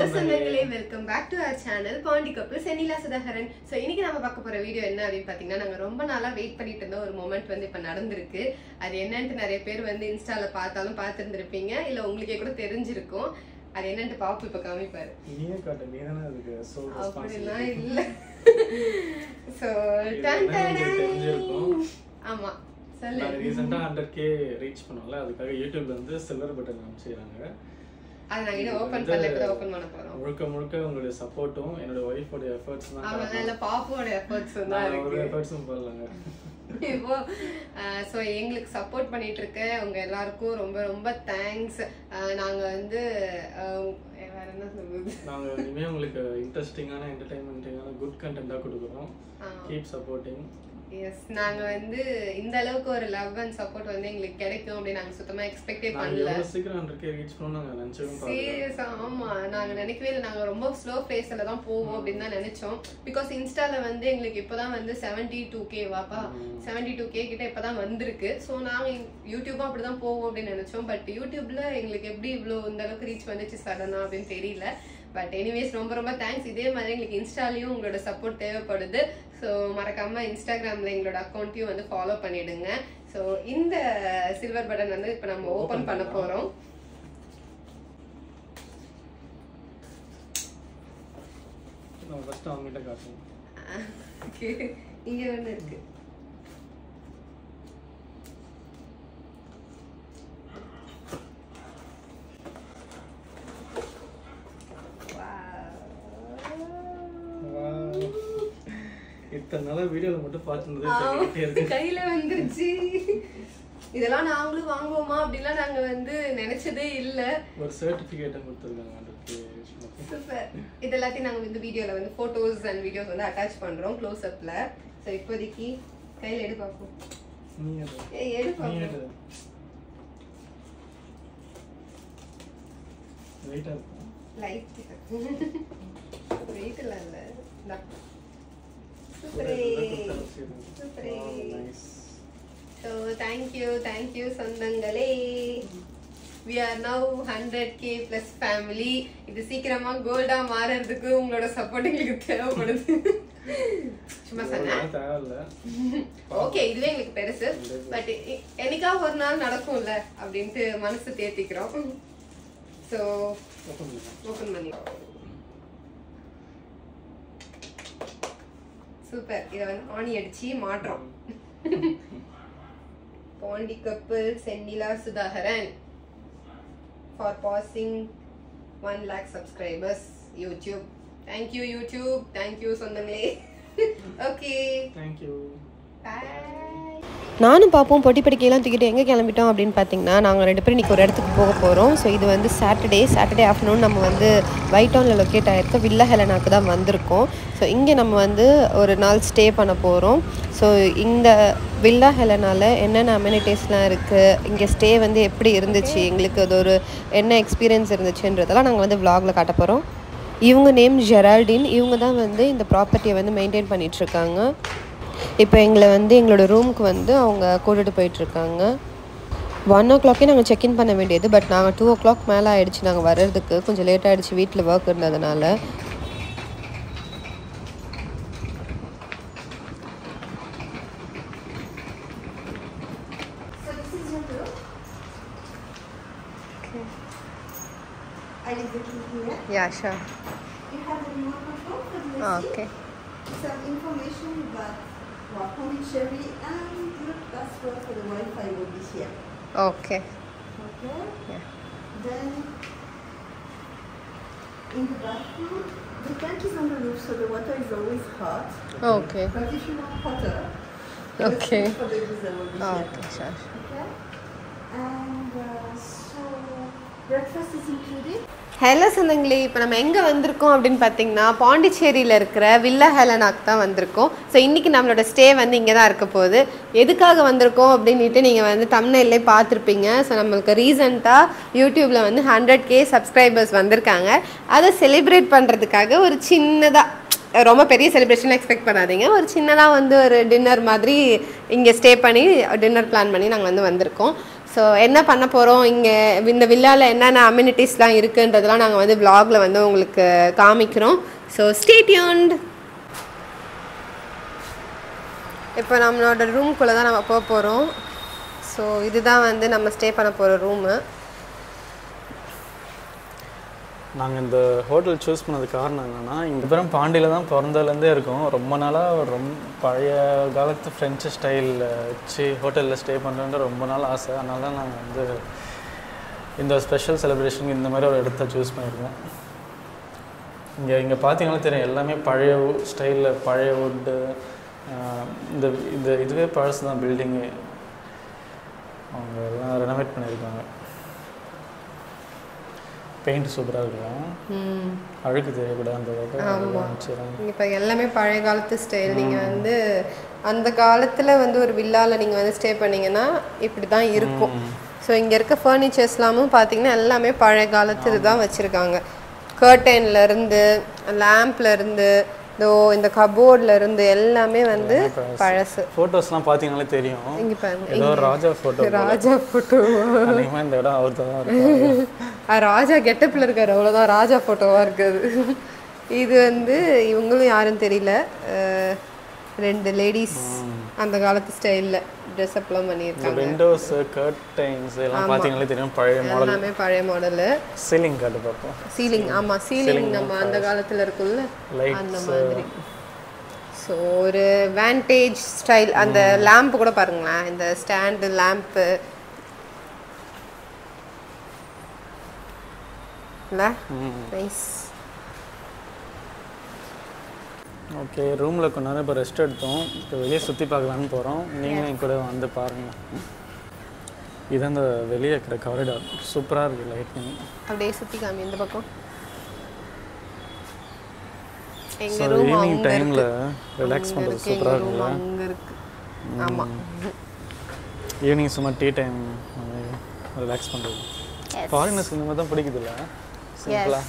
Hello சொந்தங்களே welcome back to our channel Pandi Kappal Senila Sudhakaran so இன்னைக்கு நம்ம பார்க்க போற வீடியோ என்ன அப்படின்னு பார்த்தீங்கன்னா நாங்கள் ரொம்ப நாளாக வெயிட் பண்ணிட்டு இருந்த ஒரு மொமெண்ட் வந்து இப்போ நடந்திருக்கு அது என்னன்ட்டு நிறைய பேர் வந்து இன்ஸ்டால பார்த்தாலும் பார்த்துருந்துருப்பீங்க இல்லை உங்களுக்கே கூட தெரிஞ்சிருக்கும் அது என்னன்ட்டு பாப்பு இப்போ காமிப்பாரு நீயே காட்டு நீ தானே அதுக்கு சோல் அப்படிலாம் ரெஸ்பான்சிபிலிட்டி இல்லை ஸோ இது எல்லாமே உங்களுக்கு தெரிஞ்சிருக்கும். ஆமா சொல்லு நாங்கள் ரீசெண்டாக ஹண்ட்ரட் கே ரீச் பண்ணோம்ல அதுக்காக யூடியூப்ல இருந்து சில்வர் பட்டன் அமைச்சிருக்காங்க அது நாங்கள் இன்னும் ஓப்பன் பண்ணல இப்போ ஓப்பன் பண்ண போகிறோம் முழுக்க முழுக்க உங்களுடைய சப்போர்ட்டும் என்னோட ஒய்ஃபோட எஃபர்ட்ஸ் தான் அவன் காரணம். நல்ல பாப்போட எஃபர்ட்ஸ் தான் நான் இருக்கு ஒரு எஃபர்ட்ஸும் போடலங்க இப்போ ஸோ எங்களுக்கு சப்போர்ட் பண்ணிட்டு இருக்க உங்க எல்லாருக்கும் ரொம்ப ரொம்ப தேங்க்ஸ் நாங்க வந்து அஹ், வேற என்ன சொல்றது நாங்கள் இனிமேல் உங்களுக்கு இன்ட்ரெஸ்டிங்கான என்டர்டைன்மெண்ட்டிங்கான குட் கண்டென்ட்டாக கொடுக்குறோம் கீப் சப்போர்ட்டிங் எஸ் நாங்க வந்து இந்த அளவுக்கு ஒரு லவ் அண்ட் சப்போர்ட் வந்து எங்களுக்கு கிடைக்கும் அப்படின்னு நாங்க சுத்தமா எக்ஸ்பெக்டே நாங்கள் பண்ணல எவ்வளோ சீக்கிரம் ஹண்ட்ரட் கே ரீச் பண்ணோம் நாங்கள் நினச்சவும் பார்க்கல சீரியஸா ஆமா நாங்க நினைக்கவே இல்லை நாங்க ரொம்ப ஸ்லோ ஃபேஸ்ல தான் போவோம் அப்படின்னு தான் நினைச்சோம் பிகாஸ் இன்ஸ்டால வந்து எங்களுக்கு இப்போதான் வந்து செவன்டி டூ கே வாப்பா செவன்டி டூ கே கிட்ட இப்பதான் வந்திருக்கு ஸோ நாங்க யூடியூபும் அப்படிதான் போவோம் அப்படின்னு நினைச்சோம் பட் யூடியூப்ல எங்களுக்கு எப்படி இவ்வளோ இந்த அளவுக்கு ரீச் வந்துச்சு சடனா அப்படின்னு தெரியல பட் எனிவேஸ் ரொம்ப ரொம்ப தேங்க்ஸ் இதே மாதிரி எங்களுக்கு இன்ஸ்டாலையும் உங்களோட சப்போர்ட் தேவைப்படுது ஸோ மறக்காம இன்ஸ்டாகிராம்ல எங்களோட அக்கௌண்ட்டையும் வந்து ஃபாலோ பண்ணிடுங்க ஸோ இந்த சில்வர் பட்டன் வந்து இப்போ நம்ம ஓப்பன் பண்ண போறோம் நம்ம ஃபஸ்ட்டு அவங்ககிட்ட காட்டுவோம் Okay. இங்க ஒண்ணு இருக்கு Wow. இத்தனை நாளா வீடியோல மட்டும் பார்த்துருந்தது இருக்கு கையில வந்துருச்சு இதெல்லாம் நாங்களும் வாங்குவோமா அப்படிலாம் நாங்க வந்து நினைச்சதே இல்ல ஒரு சர்டிஃபிகேட்டும் கொடுத்துருக்காங்க அதுக்கு சூப்பர் இது எல்லாத்தையும் நாங்க இந்த வீடியோல வந்து போட்டோஸ் அண்ட் வீடியோஸ் வந்து அட்டாச் பண்றோம் க்ளோஸ் அப்ல ஸோ இப்போதைக்கு கையில எடு பார்ப்போம் நீ அது ஏய் எடு நீ பார்ப்போம் அது வெயிட்டாக இருக்கும் லைட் வெயிட் இல்ல இல்ல இந்தா. சூப்பரே சூப்பரே நைஸ் ஸோ தேங்க்யூ தேங்க்யூ சொந்தங்களே we are now hundred K plus family இது சீக்கிரமா கோல்டா மாறுறதுக்கு உங்களோட சப்போர்ட் எங்களுக்கு தேவைப்படுது சும்மா சொன்னேன் தேவையில்ல ஓகே இதுவே எங்களுக்கு பெருசு பட் என்னைக்கா ஒரு நாள் நடக்கும்ல அப்படின்ட்டு மனசு தேத்திக்கிறோம் ஸோ ஓப்பன் பண்ணலாம் ஓப்பன் பண்ணி சூப்பர் இதை வந்து ஆணி அடிச்சு மாட்டுறோம் Pandi Kappal Chennila Sudhakaran for passing one lakh subscribers YouTube thank you YouTube thank you சொந்தங்களே ஓகே தேங்க்யூ பாய் நானும் பார்ப்போம் பொட்டி படிக்கையெல்லாம் தூக்கிட்டு எங்கே கிளம்பிட்டோம் அப்படின்னு பார்த்தீங்கன்னா நாங்கள் ரெண்டு பேரும் இன்றைக்கி ஒரு இடத்துக்கு போக போகிறோம் ஸோ இது வந்து சாட்டர்டே சாட்டர்டே ஆஃப்டர்நூன் நம்ம வந்து ஒயிட் டவுனில் லொக்கேட் ஆகிருக்க வில்லா ஹெலனாக்கு தான் வந்திருக்கோம் ஸோ இங்கே நம்ம வந்து ஒரு நாள் ஸ்டே பண்ண போகிறோம் ஸோ இந்த வில்லா ஹெலனால என்னென்ன அமெனிட்டிஸ்லாம் இருக்குது இங்கே ஸ்டே வந்து எப்படி இருந்துச்சு எங்களுக்கு அது ஒரு என்ன எக்ஸ்பீரியன்ஸ் இருந்துச்சுன்றதெல்லாம் நாங்கள் வந்து vlogல காட்ட போகிறோம் இவங்க நேம் ஜெரால்டின் இவங்க தான் வந்து இந்த ப்ராப்பர்ட்டியை வந்து மெயின்டைன் பண்ணிகிட்ருக்காங்க இப்போ எங்களை வந்து எங்களோட ரூமுக்கு வந்து அவங்க கூட்டிகிட்டு போயிட்டுருக்காங்க ஒன் ஓ கிளாக்கே நாங்கள் செக்இன் பண்ண வேண்டியது பட் நாங்கள் டூ ஓ கிளாக் மேலே ஆயிடுச்சு நாங்கள் வர்றதுக்கு கொஞ்சம் லேட் ஆயிடுச்சு வீட்டில் ஒர்க் இருந்ததுனால So this is your room. I leave the key here. Yeah sure You have the remote control for the okay Some information about what Pondicherry and your password for the Wi-Fi will be here. Okay Okay. Yeah. Then in the bathroom, the tank is on the roof, so the water is always hot. Okay But if you want hotter, Okay. the for the geyser will be here. Okay sure Okay. And uh, so breakfast is included. Hello சொந்தங்களே இப்போ நம்ம எங்கே வந்திருக்கோம் அப்படின்னு பார்த்தீங்கன்னா பாண்டிச்சேரியில் இருக்கிற villa ஹெலனாக்கு தான் வந்திருக்கோம் ஸோ இன்றைக்கி நம்மளோட ஸ்டே வந்து இங்கே தான் இருக்க போகுது எதுக்காக வந்திருக்கோம் அப்படின்ட்டு நீங்கள் வந்து தமிழ்நிலே பார்த்துருப்பீங்க ஸோ நம்மளுக்கு ரீசெண்டாக யூடியூப்பில் வந்து ஹண்ட்ரட் கே சப்ஸ்கிரைபர்ஸ் வந்திருக்காங்க அதை செலிப்ரேட் பண்ணுறதுக்காக ஒரு சின்னதாக ரொம்ப பெரிய செலிப்ரேஷன் எக்ஸ்பெக்ட் பண்ணாதீங்க ஒரு சின்னதாக வந்து ஒரு டின்னர் மாதிரி இங்கே ஸ்டே பண்ணி டின்னர் பிளான் பண்ணி நாங்கள் வந்து வந்திருக்கோம் ஸோ என்ன பண்ண போகிறோம் இங்கே இந்த வில்லாவில் என்னென்ன அம்யூனிட்டிஸ்லாம் இருக்குன்றதெல்லாம் நாங்கள் வந்து vlogல வந்து உங்களுக்கு காமிக்கிறோம் ஸோ ஸ்டேட்யூன்ட் இப்போ நம்மளோட ரூம்குள்ளே தான் நம்ம போக போகிறோம் ஸோ இதுதான் வந்து நம்ம ஸ்டே பண்ண போகிற ரூமு நாங்கள் இந்த ஹோட்டல் சூஸ் பண்ணது காரணம் என்னென்னா இங்கே பேரும் பாண்டியில் தான் பிறந்ததுலேருந்தே இருக்கோம் ரொம்ப நாளாக ரொம்ப பழைய காலத்து ஃப்ரெஞ்சு ஸ்டைலில் வச்சு ஹோட்டலில் ஸ்டே பண்ணுறோன்ற ரொம்ப நாள் ஆசை அதனால தான் நாங்கள் வந்து இந்த ஸ்பெஷல் செலிப்ரேஷனுக்கு இந்த மாதிரி ஒரு இடத்த சூஸ் பண்ணியிருக்கோம் இங்கே இங்கே பார்த்தீங்கன்னா தெரியும் எல்லாமே பழைய ஸ்டைலில் பழைய வுட்டு இந்த இந்த இதுவே பழசு தான் பில்டிங்கு அவங்க எல்லாம் ரெனோவேட் பண்ணியிருக்காங்க பெயிண்ட் சூப்பராக இருக்கும் அழுக்கு தெரியக்கூடாதுன்றதுக்காக வச்சுருக்காங்க இப்போ எல்லாமே பழைய காலத்து ஸ்டைல் நீங்கள் வந்து அந்த காலத்தில் வந்து ஒரு வில்லாவில் நீங்கள் வந்து ஸ்டே பண்ணீங்கன்னா இப்படி தான் இருக்கும் ஸோ இங்கே இருக்க ஃபர்னிச்சர்ஸ்லாமும் பார்த்தீங்கன்னா எல்லாமே பழைய காலத்து இதுதான் வச்சுருக்காங்க கர்டன்ல இருந்து லேம்ப்ல இருந்து இதோ இந்த கபோர்ட்ல இருந்து எல்லாமே வந்து பழசு ஃபோட்டோஸ்லாம் பார்த்தீங்கனாலே தெரியும் இங்க பாருங்க ஏதோ ராஜா ஃபோட்டோ ராஜா போட்டோ அதிகமாக இந்த இடம் அவர் தான் இருக்கும் ராஜா கெட்டப்பில் இருக்காரு அவ்வளோதான் ராஜா ஃபோட்டோவாக இருக்குது இது வந்து இவங்களும் யாரும் தெரியல அஹ், ரெண்டு லேடிஸ் அந்த காலத்து ஸ்டைலில் ட்ரெஸ்அப்லாம் பண்ணியிருக்காங்க விண்டோஸ் கர்டைன்ஸ் எல்லாம் பார்த்தீங்கனாலே தெரியும் பழைய மாடல் எல்லாமே பழைய மாடலு சீலிங் காட்டு பார்ப்போம் சீலிங் ஆமா சீலிங் நம்ம அந்த காலத்துல இருக்குல்ல Lights, அந்த மாதிரி ஸோ ஒரு வேண்டேஜ் ஸ்டைல் அந்த லேம்ப் கூட பாருங்களேன் இந்த ஸ்டாண்டு லேம்ப்பு இல்லை நைஸ் ஓகே ரூமில் கொஞ்ச நேரம் இப்போ ரெஸ்ட் எடுத்தோம் இப்போ வெளியே சுற்றி பார்க்கலான்னு போகிறோம் நீங்களும் என் கூட வந்து பாருங்கள் இது அந்த வெளியே இருக்கிற காரிடார் சூப்பராக இருக்குது லைட்டிங் அப்படியே சுத்தி காமி இந்த பக்கம் எங்க ஸோ ரூம் ஈவினிங் அங்க டைமில் இருக்கு ரிலாக்ஸ் அங்க பண்ணுறது இருக்கு எங்க சூப்பராக ரூம் இருக்குல்ல அங்க இருக்கு ஆமா ஈவினிங் சும்மா டீ டைம் ரிலாக்ஸ் பண்ணுறது ஃபாரினர்ஸ்க்கு இந்த மாதிரி தான் பிடிக்குதுல்ல சிம்பிளாக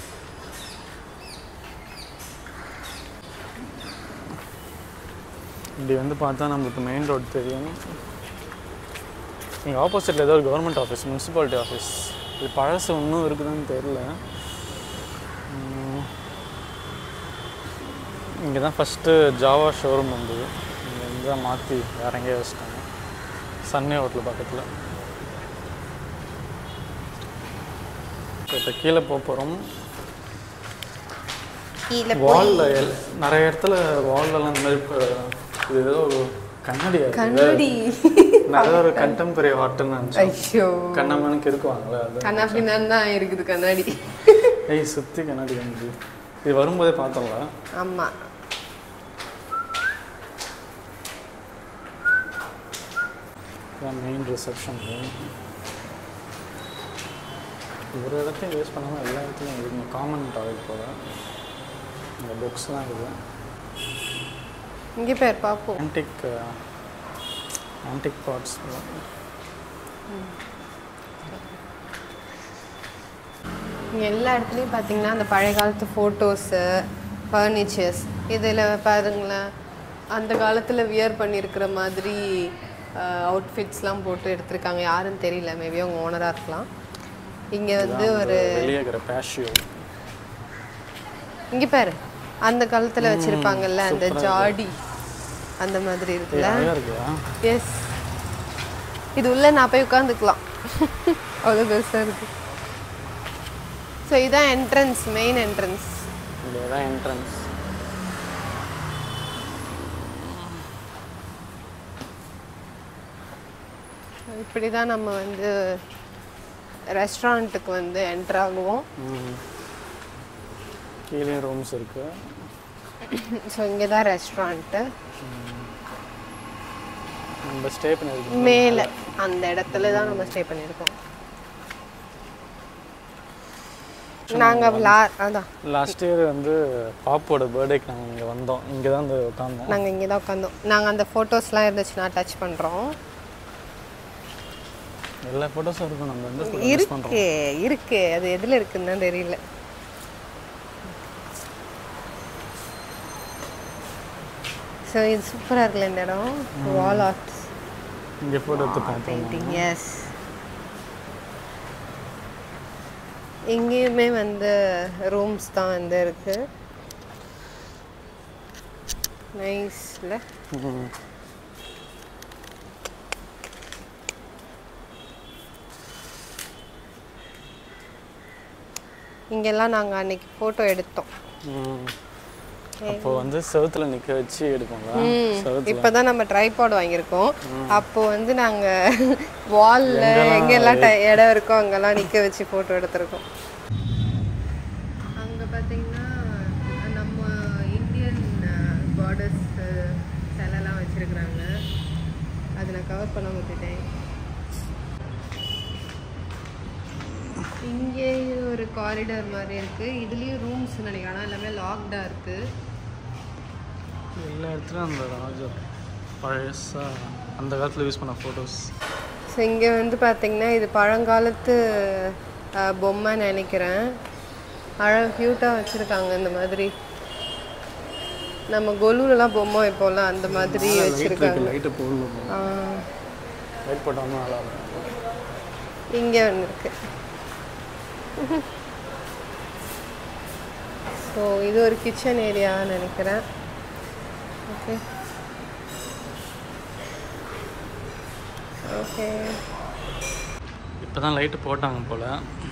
இப்படி வந்து பார்த்தா நம்மளுக்கு மெயின் ரோட் தெரியும் இங்கே ஆப்போசிட்டில் ஏதோ ஒரு கவர்மெண்ட் ஆஃபீஸ் முனிசிபாலிட்டி ஆஃபீஸ் இது பழசு இன்னும் இருக்குதான்னு தெரில இங்கே தான் ஃபஸ்ட்டு ஜாவா ஷோரூம் வந்தது இங்கே இருந்து தான் மாற்றி வேற எங்கேயோ வச்சிட்டாங்க சன்னே ஹோட்டல் பக்கத்தில் இப்போ கீழே போக போகிறோம் கீழே வாலில் நிறைய இடத்துல வால்லலாம் இந்த மாதிரி இப்போ இது ஏதோ ஒரு கண்ணாடியா இருக்குது கண்ணாடி நிறைய ஒரு கண்டெம்பரரி ஆர்ட்னு நினச்சேன் ஐயோ கண்ணம்மனுக்கு இருக்குவாங்களே அது கண்ணாபின்னான் தான் இருக்குது கண்ணாடி ஏய் சுற்றி கண்ணாடி வந்து இது வரும்போதே பார்த்தோம்ல ஆமா இதான் மெயின் ரிசப்ஷன் ஒரு இடத்தையும் யூஸ் பண்ணாமல் எல்லா இடத்துலையும் இருக்குங்க காமன் டாய்லெட் போல இந்த புக்ஸ்லாம் இருக்குது இங்கே பேர் பார்ப்போம் ஆன்டிக் ஆன்டிக் பார்ட்ஸ் இங்கே எல்லா இடத்துலையும் பார்த்தீங்கன்னா அந்த பழைய காலத்து ஃபோட்டோஸு ஃபர்னிச்சர்ஸ் இதில் பாருங்களேன் அந்த காலத்தில் வியர் பண்ணியிருக்கிற மாதிரி அவுட்ஃபிட்ஸ்லாம் போட்டு எடுத்திருக்காங்க யாருன்னு தெரியல மேபி அவங்க ஓனராக இருக்கலாம் இங்கே வந்து ஒரு வெளியே இருக்கிற பேஷியோ இங்கே பாரு அந்த காலத்தில் வச்சுருப்பாங்கல்ல அந்த ஜாடி அந்த மாதிரி இருக்குல்ல அழகாக இருக்குதா எஸ் இது உள்ள நான் போய் உட்காந்துக்கலாம் அவ்வளோ பெருசாக இருக்கு ஸோ இதான் என்ட்ரன்ஸ் மெயின் என்ட்ரன்ஸ் இங்கே தான் என்ட்ரன்ஸ் இப்படி தான் நம்ம வந்து ரெஸ்டாரண்ட்டுக்கு வந்து என்ட்ரு ஆகுவோம் கீழே ரூம்ஸ் இருக்குது ஸோ இங்கே தான் ரெஸ்டாரண்ட்டு நம்ம ஸ்டே பண்ணியிருக்கோம் மேலே அந்த இடத்துல தான் நம்ம ஸ்டே பண்ணியிருக்கோம் நாங்கள் லா அதான் லாஸ்ட் இயர் வந்து பாப்போட பர்த்டேக்கு நாங்கள் இங்கே வந்தோம் இங்கே தான் வந்து உட்காந்தோம் நாங்கள் இங்கே தான் உட்காந்தோம் நாங்கள் அந்த ஃபோட்டோஸ்லாம் இருந்துச்சுன்னா டச் பண்ணுறோம் எல்லா ஃபோட்டோஸும் இருக்கும் நம்ம வந்து மிஸ் பண்ணுறோம் இருக்கு இருக்கு அது எதில் இருக்குன்னு தான் தெரியல ஸோ இது சூப்பராக இருக்குல்ல இந்த இடம் வால் ஆர்ட் இங்கே ஃபோட்டோ எடுத்து பார்த்தோம் பெயிண்டிங் எஸ் இங்கேயுமே வந்து ரூம்ஸ் தான் வந்து இருக்கு நைஸ்ல ம். இங்கெல்லாம் நாங்கள் அன்னைக்கு ஃபோட்டோ எடுத்தோம் ம். அப்போ வந்து செவுத்துல நிக்க வச்சு எடுப்போங்களா செவுத்துல இப்போதான் நம்ம ட்ரைபாட் வாங்கியிருக்கோம் அப்போ வந்து நாங்கள் வால்ல எங்கெல்லாம் ட- இடம் இருக்கோ அங்கெல்லாம் நிற்க வச்சு ஃபோட்டோ எடுத்திருக்கோம் அங்கே பார்த்தீங்கன்னா நம்ம இந்தியன் பார்டர்ஸ் சிலைலாம் வச்சுருக்குறாங்க அதை நான் கவர் பண்ண விட்டுட்டேன் இங்கே ஒரு காரிடார் மாதிரி இருக்கு இதுலயும் ரூம்ஸ் நினைக்கிறேன் ஆனா எல்லாமே லாக்டா இருக்கு எல்லா இடத்துலையும் அந்த ராஜர் பழசா அந்த காலத்தில் யூஸ் பண்ண ஃபோட்டோஸ் ஸோ இங்கே வந்து பார்த்தீங்கன்னா இது பழங்காலத்து அஹ், பொம்மை நினைக்கிறேன் அழகு க்யூட்டாக வச்சுருக்காங்க இந்த மாதிரி நம்ம கொலுலலாம் பொம்மை வைப்போம்ல அந்த மாதிரி வச்சுருக்காங்க லைட்டை போடணும் லைட் போட்டோம்னா நல்லா இருக்கும் இங்கே ஒன்று இருக்கு ஸோ இது ஒரு கிச்சன் ஏரியான்னு நினைக்கிறேன் ஓகே ஓகே இப்போ தான் லைட்டு போட்டாங்க போல்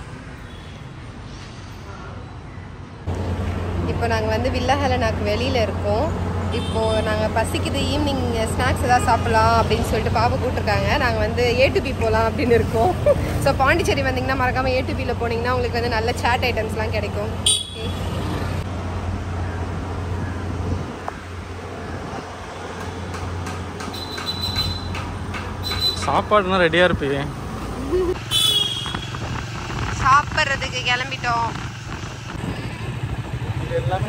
இப்போ நாங்கள் வந்து வில்லா ஹெலனாக்கு வெளியில் இருக்கோம் இப்போது நாங்கள் பசிக்குது ஈவினிங் ஸ்நாக்ஸ் ஏதாவது சாப்பிடலாம் அப்படின்னு சொல்லிட்டு பாப்பா கூப்பிட்டுருக்காங்க நாங்கள் வந்து ஏ டு பி போகலாம் அப்படின்னு இருக்கோம் ஸோ பாண்டிச்சேரி வந்தீங்கன்னா மறக்காமல் ஏ டு பியில் போனீங்கன்னா உங்களுக்கு வந்து நல்ல சாட் ஐட்டம்ஸ்லாம் கிடைக்கும் Okay. சாப்பாடுனா ரெடியாக இருப்பியே சாப்பிட்றதுக்கு கிளம்பிட்டோம் இது எல்லாமே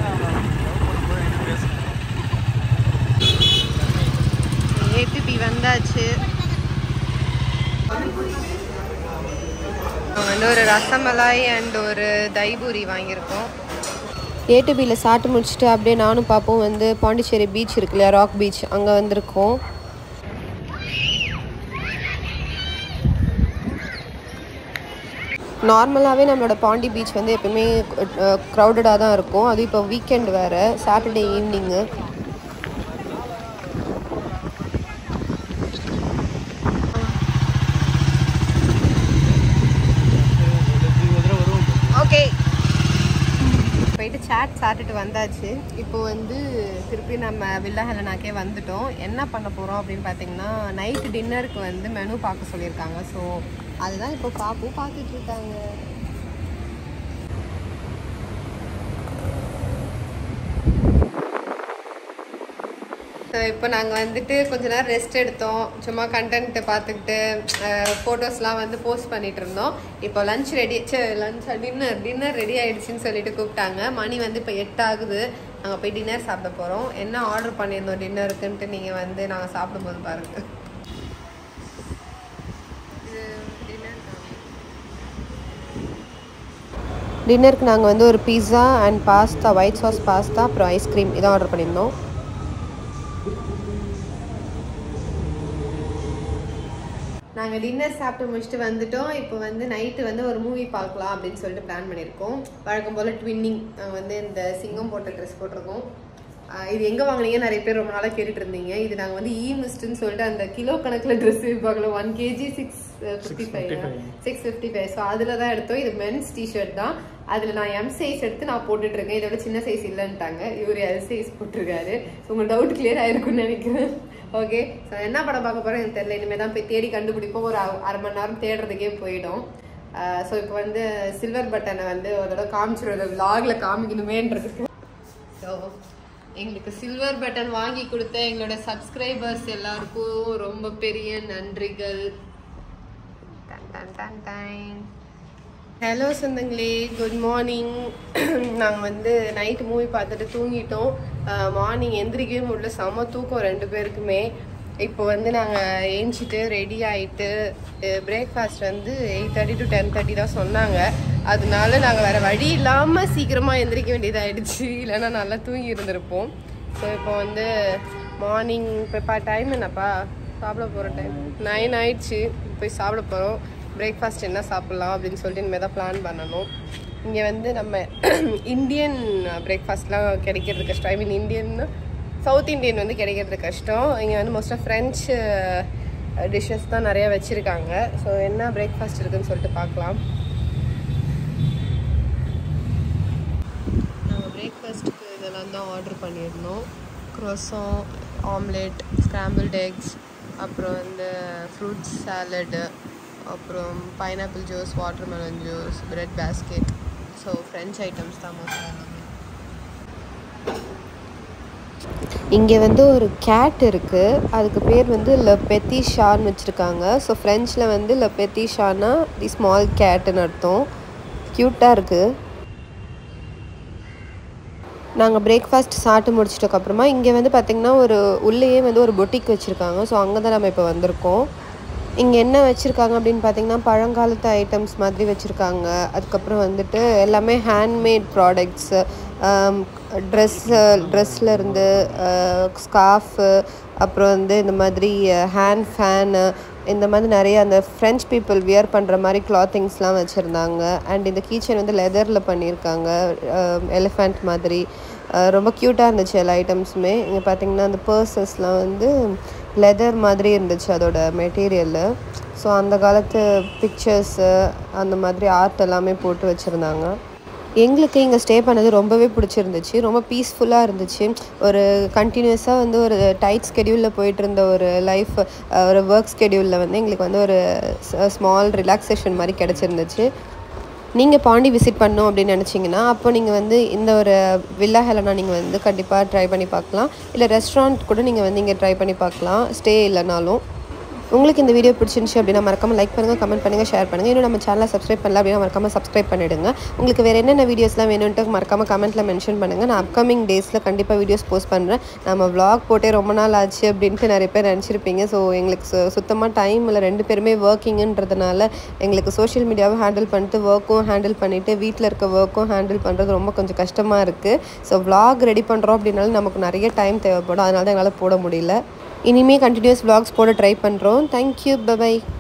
ஏ டு பி வந்தாச்சு வந்து ஒரு ரசமலாய் அண்ட் ஒரு தைபூரி வாங்கியிருக்கோம் ஏடிபியில் சாப்பிட்டு முடிச்சுட்டு அப்படியே நானும் பாப்போம் வந்து பாண்டிச்சேரி பீச் இருக்கு இல்லையா ராக் பீச் அங்கே வந்திருக்கோம் நார்மலாகவே நம்மளோட பாண்டி பீச் வந்து எப்பவுமே க்ரௌடடாக தான் இருக்கும் அது இப்போ வீக்கெண்ட் வேறு சாட்டர்டே ஈவினிங்கு ஓகே போயிட்டு சாட் சாப்பிட்டுட்டு வந்தாச்சு இப்போ வந்து திருப்பி நம்ம வில்லா ஹெலனாக்கே வந்துட்டோம் என்ன பண்ண போகிறோம் அப்படின்னு பார்த்தீங்கன்னா நைட்டு டின்னருக்கு வந்து மெனு பார்க்க சொல்லியிருக்காங்க ஸோ அதுதான் இப்போ பார்ப்போம் பார்த்துட்டு இருக்காங்க ஸோ இப்போ நாங்கள் வந்துட்டு கொஞ்ச நேரம் ரெஸ்ட் எடுத்தோம் சும்மா கண்டென்ட் பார்த்துக்கிட்டு ஃபோட்டோஸ்லாம் வந்து போஸ்ட் பண்ணிட்டு இருந்தோம் இப்போ lunch ready say lunch dinner dinner ready ஆயிடுச்சுன்னு சொல்லிட்டு கூப்பிட்டாங்க மணி வந்து இப்போ எட்டு ஆகுது நாங்கள் போய் டின்னர் சாப்பிட போகிறோம் என்ன ஆர்டர் பண்ணியிருந்தோம் டின்னருக்குன்ட்டு நீங்கள் வந்து நாங்கள் சாப்பிடும்போது பாருங்கள் டின்னருக்கு நாங்கள் வந்து ஒரு pizza and pasta white sauce pasta அப்புறம் ஐஸ்கிரீம் இதான் ஆர்டர் பண்ணியிருந்தோம் நாங்கள் டின்னர் சாப்பிட்டு முடிச்சுட்டு வந்துட்டோம் இப்போ வந்து நைட்டு வந்து ஒரு மூவி பார்க்கலாம் அப்படின்னு சொல்லிட்டு பிளான் பண்ணியிருக்கோம் வழக்கம் போல் ட்வின்னிங் நாங்கள் வந்து இந்த சிங்கம் போட்ட ட்ரெஸ் போட்டிருக்கோம் ஆஹ் இது எங்கே வாங்குனீங்க நிறைய பேர் ரொம்ப நாளாக கேட்டுட்டு இருந்தீங்க இது நாங்கள் வந்து இ மிஸ்ட்னு சொல்லிட்டு அந்த கிலோ கணக்கில் ட்ரெஸ் விற்பாங்களோ one KG six fifty five six fifty five so அதில் தான் எடுத்தோம் இது மென்ஸ் டிஷர்ட் தான் அதில் நான் எம் சைஸ் எடுத்து நான் போட்டுட்டு இருக்கேன் இதோட சின்ன சைஸ் இல்லைன்ட்டாங்க இவர் எல் சைஸ் போட்டிருக்காரு ஸோ உங்கள் டவுட் கிளியர் ஆயிருக்கும்னு நினைக்கிறேன் ஓகே ஸோ என்ன படம் பார்க்க போகிறோம் எனக்கு தெரியல இனிமேல் தான் போய் தேடி கண்டுபிடிப்போம் ஒரு அ- அரை மணி நேரம் தேடுறதுக்கே போயிடும் ஸோ இப்போ வந்து சில்வர் பட்டனை வந்து ஒரு தடவை காமிச்சிருவோம் விலாகில் காமிக்கணுமேன்றதுக்கு ஸோ எங்களுக்கு சில்வர் பட்டன் வாங்கி கொடுத்த எங்களோட சப்ஸ்கிரைபர்ஸ் எல்லாருக்கும் ரொம்ப பெரிய நன்றிகள் ஹலோ சொந்தங்களே குட் மார்னிங் நாங்கள் வந்து நைட்டு மூவி பார்த்துட்டு தூங்கிட்டோம் மார்னிங் எந்திரிக்கவே முடியல செம தூக்கம் ரெண்டு பேருக்குமே இப்போ வந்து நாங்கள் ஏஞ்சிட்டு ரெடி ஆகிட்டு பிரேக்ஃபாஸ்ட் வந்து eight thirty to ten thirty தான் சொன்னாங்க அதனால நாங்கள் வேறு வழி இல்லாமல் சீக்கிரமாக எந்திரிக்க வேண்டியதாயிடுச்சு இல்லைன்னா நல்லா தூங்கி இருந்திருப்போம் ஸோ இப்போ வந்து மார்னிங் இப்போ டைம் என்னப்பா சாப்பிட போகிற டைம் நைன் ஆயிடுச்சு போய் சாப்பிட போகிறோம் பிரேக்ஃபாஸ்ட் என்ன சாப்பிட்லாம் அப்படின்னு சொல்லிட்டு இனிமேல் தான் பிளான் பண்ணணும் இங்கே வந்து நம்ம இந்தியன் பிரேக்ஃபாஸ்ட்லாம் கிடைக்கிறது கஷ்டம் I mean Indian south Indian வந்து கிடைக்கிறது கஷ்டம் இங்கே வந்து மோஸ்ட்டாக ஃப்ரெஞ்சு டிஷ்ஷஸ் தான் நிறையா வச்சுருக்காங்க ஸோ என்ன பிரேக்ஃபாஸ்ட் இருக்குன்னு சொல்லிட்டு பார்க்கலாம் நாங்கள் பிரேக்ஃபாஸ்ட்டுக்கு இதெல்லாம் தான் ஆர்டர் பண்ணியிருந்தோம் க்ரோசம் ஆம்லெட் ஸ்க்ராம்பிள்ட் எக்ஸ் அப்புறம் இந்த ஃப்ரூட்ஸ் சாலடு அப்புறம் pineapple juice watermelon juice bread basket so French items தான் மோஸ்ட்டாக எல்லாமே இங்கே வந்து ஒரு கேட் இருக்குது அதுக்கு பேர் வந்து லெ பெத்தி ஷான்னு வச்சுருக்காங்க ஸோ ஃப்ரெஞ்சில் வந்து லெ பெத்தி ஷானா தி ஸ்மால் கேட்டுன்னு அர்த்தம் க்யூட்டாக இருக்குது நாங்கள் பிரேக்ஃபாஸ்ட் சாப்பிட்டு முடிச்சிட்டதுக்கப்புறமா இங்கே வந்து பார்த்திங்கன்னா ஒரு உள்ளேயே வந்து ஒரு பொட்டிக் வச்சுருக்காங்க ஸோ அங்கே தான் நம்ம இப்போ வந்திருக்கோம் இங்கே என்ன வச்சுருக்காங்க அப்படின்னு பார்த்தீங்கன்னா பழங்காலத்து ஐட்டம்ஸ் மாதிரி வச்சுருக்காங்க அதுக்கப்புறம் வந்துட்டு எல்லாமே ஹேண்ட்மேட் ப்ராடக்ட்ஸு ட்ரெஸ்ஸு ட்ரெஸ்லேருந்து ஸ்கார்ஃபு அப்புறம் வந்து இந்த மாதிரி ஹேண்ட் ஃபேனு இந்த மாதிரி நிறைய அந்த ஃப்ரெஞ்ச் பீப்புள் வியர் பண்ணுற மாதிரி கிளாத்திங்ஸ்லாம் வச்சுருந்தாங்க அண்ட் இந்த கீச்சன் வந்து லெதரில் பண்ணியிருக்காங்க எலிஃபண்ட் மாதிரி அஹ் ரொம்ப க்யூட்டாக இருந்துச்சு எல்லா ஐட்டம்ஸுமே இங்கே பார்த்தீங்கன்னா அந்த பர்சஸ்லாம் வந்து லெதர் மாதிரி இருந்துச்சு அதோட மெட்டீரியலு ஸோ அந்த காலத்து பிக்சர்ஸு அந்த மாதிரி ஆர்ட் எல்லாமே போட்டு வச்சுருந்தாங்க எங்களுக்கு இங்கே ஸ்டே பண்ணது ரொம்பவே பிடிச்சிருந்துச்சு ரொம்ப பீஸ்ஃபுல்லாக இருந்துச்சு ஒரு கண்டினியூஸாக வந்து ஒரு டைட் ஸ்கெடியூலில் போயிட்டு இருந்த ஒரு லைஃப் ஒரு ஒர்க் ஸ்கெடியூலில் வந்து எங்களுக்கு வந்து ஒரு ஸ்மால் ரிலாக்ஸேஷன் மாதிரி கிடச்சிருந்துச்சு நீங்கள் பாண்டி விசிட் பண்ணோம் அப்படின்னு நினச்சிங்கன்னா அப்போ நீங்கள் வந்து இந்த ஒரு வில்லா ஹெலனா நீங்கள் வந்து கண்டிப்பாக ட்ரை பண்ணி பார்க்கலாம் இல்லை ரெஸ்டாரண்ட் கூட நீங்கள் வந்து இங்கே ட்ரை பண்ணி பார்க்கலாம் ஸ்டே இல்லைனாலும் உங்களுக்கு இந்த வீடியோ பிடிச்சிருந்துச்சு அப்படின்னா மறக்காம லைக் பண்ணுங்கள் கமெண்ட் பண்ணுங்கள் ஷேர் பண்ணுங்கள் இன்னும் நம்ம சேனலை சப்ஸ்கிரைப் பண்ணல அப்படின்னா மறக்காம சப்ஸ்கிரைப் பண்ணிடுங்க உங்களுக்கு வேறு என்னென்ன வீடியோஸ்லாம் வேணும்ன்ட்டு மறக்காம கமெண்ட்டில் மென்ஷன் பண்ணுங்கள் நான் அப்கமிங் டேஸில் கண்டிப்பாக வீடியோஸ் போஸ்ட் பண்ணுறேன் நம்ம vlog போட்டே ரொம்ப நாள் ஆச்சு அப்படின்ட்டு நிறைய பேர் நினச்சிருப்பீங்க ஸோ எங்களுக்கு சு சுத்தமாக டைம் இல்லை ரெண்டு பேருமே ஒர்க்கிங்குன்றதுனால எங்களுக்கு சோஷியல் மீடியாவை ஹேண்டில் பண்ணிட்டு ஒர்க்கும் ஹேண்டில் பண்ணிவிட்டு வீட்டில் இருக்க ஒர்க்கும் ஹேண்டில் பண்ணுறது ரொம்ப கொஞ்சம் கஷ்டமாக இருக்குது ஸோ vlog ரெடி பண்ணுறோம் அப்படின்னாலும் நமக்கு நிறைய டைம் தேவைப்படும் அதனால தான் எங்களால் போட முடியல இனிமேல் கண்டினியூஸ் vlogs போட ட்ரை பண்ணுறோம் தேங்க்யூ பை